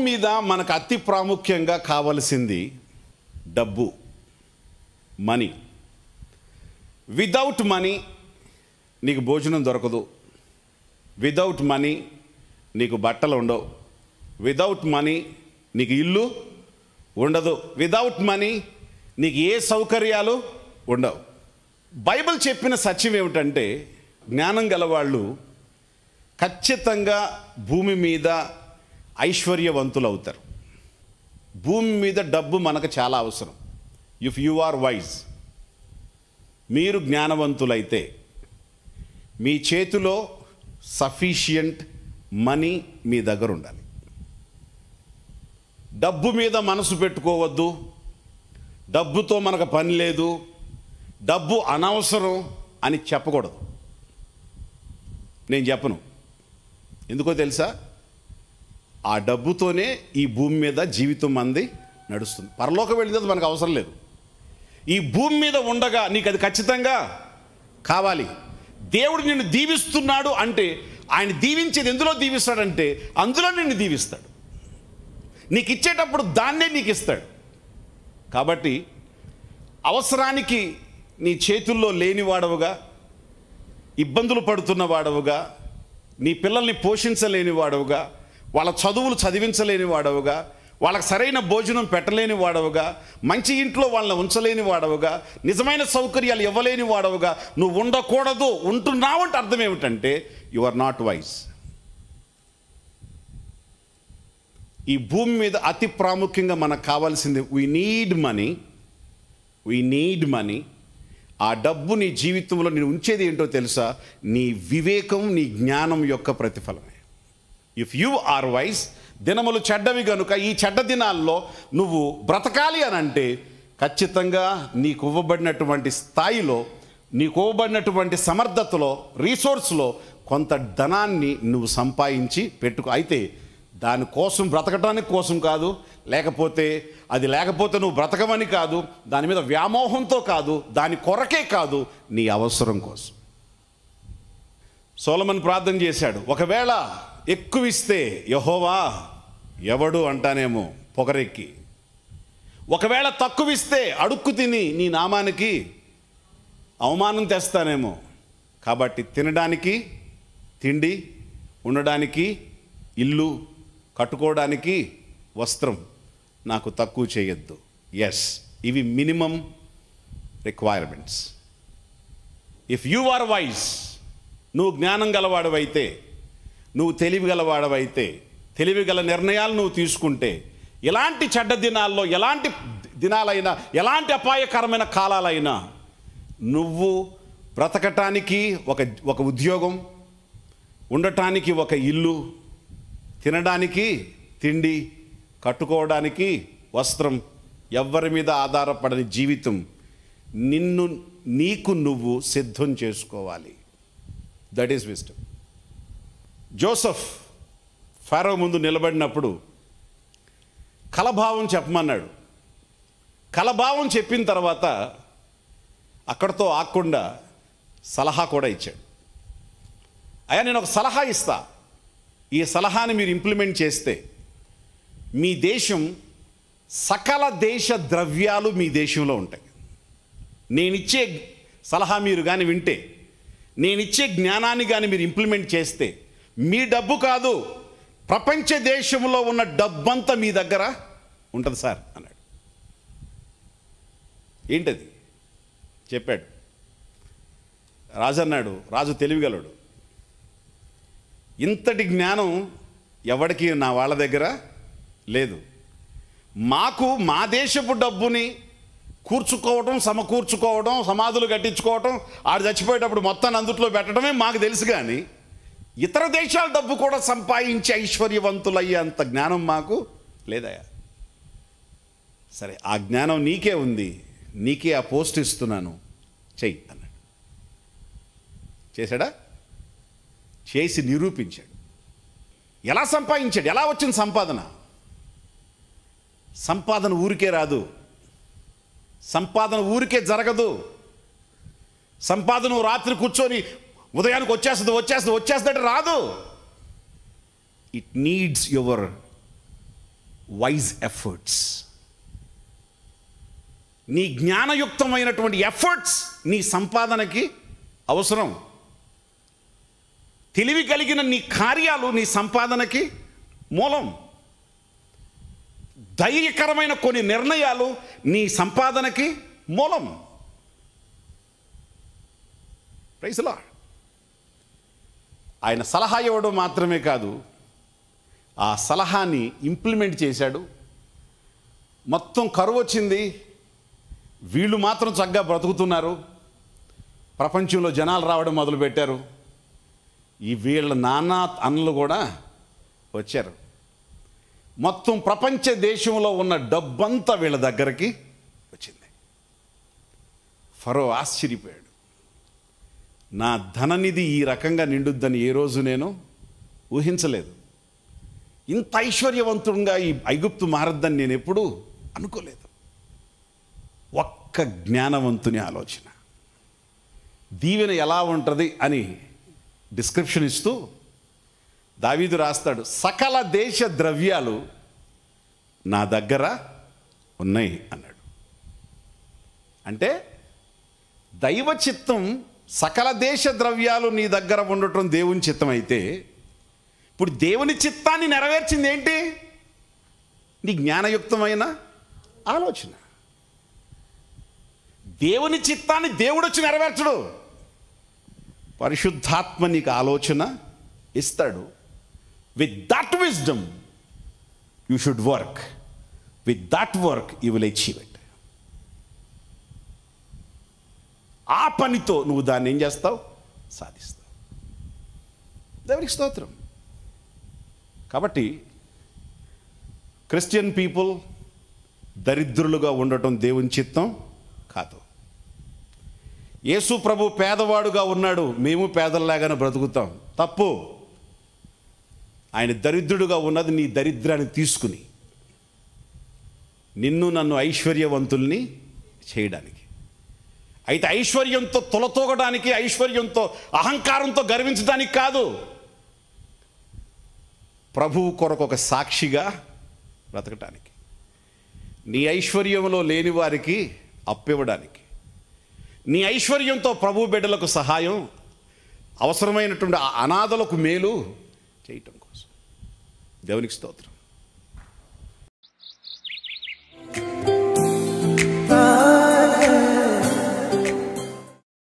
మీద మనకు అతి ప్రాముఖ్యంగా కావలసింది డబ్బు మనీ వితౌట్ మనీ నీకు భోజనం దొరకదు వితౌట్ మనీ నీకు బట్టలు ఉండవు వితౌట్ మనీ నీకు ఇల్లు ఉండదు వితౌట్ మనీ నీకు ఏ సౌకర్యాలు ఉండవు బైబిల్ చెప్పిన సత్యం ఏమిటంటే జ్ఞానం గలవాళ్ళు ఖచ్చితంగా భూమి మీద ఐశ్వర్యవంతులు అవుతారు భూమి మీద డబ్బు మనకు చాలా అవసరం ఇఫ్ యు ఆర్ వైజ్ మీరు జ్ఞానవంతులైతే మీ చేతిలో సఫిషియంట్ మనీ మీ దగ్గర ఉండాలి డబ్బు మీద మనసు పెట్టుకోవద్దు డబ్బుతో మనకు పని లేదు డబ్బు అనవసరం అని చెప్పకూడదు నేను చెప్పను ఎందుకో తెలుసా ఆ డబ్బుతోనే ఈ భూమి మీద జీవితం మంది నడుస్తుంది పరలోకం వెళ్ళినది మనకు అవసరం లేదు ఈ భూమి మీద ఉండగా నీకు అది ఖచ్చితంగా కావాలి దేవుడు నిన్ను దీవిస్తున్నాడు అంటే ఆయన దీవించేది ఎందులో దీవిస్తాడంటే అందులో నిన్ను దీవిస్తాడు నీకు ఇచ్చేటప్పుడు దాన్నే నీకు ఇస్తాడు కాబట్టి అవసరానికి నీ చేతుల్లో లేనివాడవుగా ఇబ్బందులు పడుతున్న వాడవుగా నీ పిల్లల్ని పోషించలేని వాడవుగా వాళ్ళ చదువులు చదివించలేని వాడవుగా వాళ్ళకి సరైన భోజనం పెట్టలేని వాడవుగా మంచి ఇంట్లో వాళ్ళని ఉంచలేని వాడవుగా నిజమైన సౌకర్యాలు ఇవ్వలేని వాడవుగా నువ్వు ఉండకూడదు ఉంటున్నావు అంటే అర్థం ఏమిటంటే యు ఆర్ నాట్ వైజ్ ఈ భూమి మీద అతి ప్రాముఖ్యంగా మనకు కావాల్సింది we need money we need money ఆ డబ్బు నీ జీవితంలో నేను ఉంచేది ఏంటో తెలుసా నీ వివేకం నీ జ్ఞానం యొక్క ప్రతిఫలమే ఇఫ్ యు ఆర్ వైస్ దినములు చెడ్డవి గనుక ఈ చెడ్డ దినాల్లో నువ్వు బ్రతకాలి అని అంటే ఖచ్చితంగా నీకు ఇవ్వబడినటువంటి స్థాయిలో నీకు ఇవ్వబడినటువంటి సమర్థతలో రీసోర్స్లో కొంత ధనాన్ని నువ్వు సంపాదించి పెట్టుకో అయితే దానికోసం బ్రతకటానికి కోసం కాదు లేకపోతే అది లేకపోతే నువ్వు బ్రతకమని కాదు దాని మీద వ్యామోహంతో కాదు దాని కొరకే కాదు నీ అవసరం కోసం సోలమన్ ప్రార్థన చేశాడు ఒకవేళ ఎక్కువ ఇస్తే యహోవా ఎవడు అంటానేమో పొగరెక్కి ఒకవేళ తక్కువ ఇస్తే అడుక్కు తిని నీ నామానికి అవమానం తెస్తానేమో కాబట్టి తినడానికి తిండి ఉండడానికి ఇల్లు కట్టుకోవడానికి వస్త్రం నాకు తక్కువ చేయొద్దు ఎస్ ఇవి minimum requirements if you are wise నువ్వు జ్ఞానం గలవాడవైతే నువ్వు తెలివి గలవాడవైతే తెలివి గల నిర్ణయాలు నువ్వు తీసుకుంటే ఎలాంటి చెడ్డ దినాల్లో ఎలాంటి దినాలైనా ఎలాంటి అపాయకరమైన కాలాలైనా నువ్వు బ్రతకటానికి ఒక ఒక ఉద్యోగం ఉండటానికి ఒక ఇల్లు తినడానికి తిండి కట్టుకోవడానికి వస్త్రం ఎవ్వరి మీద ఆధారపడని జీవితం నిన్ను నీకు నువ్వు సిద్ధం చేసుకోవాలి that is wisdom Joseph Pharaoh ముందు నిలబడినప్పుడు కలభావం చెప్పమన్నాడు కలభావం చెప్పిన తర్వాత అక్కడతో ఆకుండా సలహా కూడా ఇచ్చాడు అయ్యా నేను ఒక సలహా ఇస్తా ఈ సలహాని మీరు ఇంప్లిమెంట్ చేస్తే మీ దేశం సకల దేశ ద్రవ్యాలు మీ దేశంలో ఉంటాయి నేనిచ్చే సలహా మీరు కానీ వింటే నేనిచ్చే జ్ఞానాన్ని కానీ మీరు ఇంప్లిమెంట్ చేస్తే మీ డబ్బు కాదు ప్రపంచ దేశంలో ఉన్న డబ్బంతా మీ దగ్గర ఉంటుంది సార్ అన్నాడు ఏంటది చెప్పాడు రాజు అన్నాడు రాజు తెలివిగలడు ఇంతటి జ్ఞానం ఎవరికి నా వాళ్ళ దగ్గర లేదు మాకు మా దేశపు డబ్బుని కూర్చుకోవడం సమకూర్చుకోవడం సమాధులు కట్టించుకోవడం ఆడు చచ్చిపోయేటప్పుడు మొత్తాన్ని అందుట్లో పెట్టడమే మాకు తెలుసు కానీ ఇతర దేశాల డబ్బు కూడా సంపాదించి ఐశ్వర్యవంతులయ్యేంత జ్ఞానం మాకు లేదయా సరే ఆ జ్ఞానం నీకే ఉంది నీకే ఆ పోస్ట్ ఇస్తున్నాను చెయ్యి అన్నాడు చేశాడా చేసి నిరూపించాడు ఎలా సంపాదించాడు ఎలా వచ్చింది సంపాదన సంపాదన ఊరికే రాదు సంపాదన ఊరికే జరగదు సంపాదన రాత్రి కూర్చొని ఉదయానికి వచ్చేస్తుంది వచ్చేస్తుంది వచ్చేస్తుందంటే రాదు it needs your wise efforts నీ జ్ఞానయుక్తమైనటువంటి ఎఫర్ట్స్ నీ సంపాదనకి అవసరం తెలివి కలిగిన నీ కార్యాలు నీ సంపాదనకి మూలం ధైర్యకరమైన కొన్ని నిర్ణయాలు నీ సంపాదనకి మూలం ప్రైజ్లా ఆయన సలహా ఇవ్వడం మాత్రమే కాదు ఆ సలహాని ఇంప్లిమెంట్ చేశాడు మొత్తం కరువు వచ్చింది వీళ్ళు మాత్రం చక్కగా బ్రతుకుతున్నారు ప్రపంచంలో జనాలు రావడం మొదలుపెట్టారు ఈ వీళ్ళ నాన్న అన్నలు కూడా వచ్చారు మొత్తం ప్రపంచ దేశంలో ఉన్న డబ్బంతా వీళ్ళ దగ్గరికి వచ్చింది ఫరో ఆశ్చర్యపోయాడు నా ధననిధి ఈ రకంగా నిండుద్దని ఏ రోజు నేను ఊహించలేదు ఇంత ఐశ్వర్యవంతుడుగా ఈ ఐగుప్తు మారద్దని నేను ఎప్పుడూ అనుకోలేదు ఒక్క జ్ఞానవంతుని ఆలోచన దీవెన ఎలా ఉంటుంది అని డిస్క్రిప్షన్ ఇస్తూ దావీదు రాస్తాడు సకల దేశ ద్రవ్యాలు నా దగ్గర ఉన్నాయి అన్నాడు అంటే దైవ చిత్తం సకల దేశ ద్రవ్యాలు నీ దగ్గర ఉండటం దేవుని చిత్తం అయితే ఇప్పుడు దేవుని చిత్తాన్ని నెరవేర్చింది ఏంటి నీ జ్ఞానయుక్తమైన ఆలోచన దేవుని చిత్తాన్ని దేవుడు వచ్చి నెరవేర్చడు పరిశుద్ధాత్మ నీకు ఆలోచన ఇస్తాడు with that wisdom you should work with that work you will achieve it ఆ పనితో నువ్వు దాన్ని ఏం చేస్తావు సాధిస్తావు దేవునికి స్తోత్రం కాబట్టి క్రిస్టియన్ పీపుల్ దరిద్రులుగా ఉండటం దేవుని చిత్తం కాదు యేసు ప్రభు పేదవాడుగా ఉన్నాడు మేము పేదల్లాగానే బ్రతుకుతాం తప్పు ఆయన దరిద్రుడుగా ఉన్నది నీ దరిద్రాన్ని తీసుకుని నిన్ను నన్ను ఐశ్వర్యవంతుల్ని చేయడానికి అయితే ఐశ్వర్యంతో తొలతూగడానికి ఐశ్వర్యంతో అహంకారంతో గర్వించడానికి కాదు ప్రభువు కొరకు ఒక సాక్షిగా బ్రతకటానికి నీ ఐశ్వర్యంలో లేని వారికి అప్పివ్వడానికి నీ ఐశ్వర్యంతో ప్రభు బిడ్డలకు సహాయం అవసరమైనటువంటి ఆ అనాథలకు మేలు చేయటం కోసం దేవునికి స్తోత్రం ఆ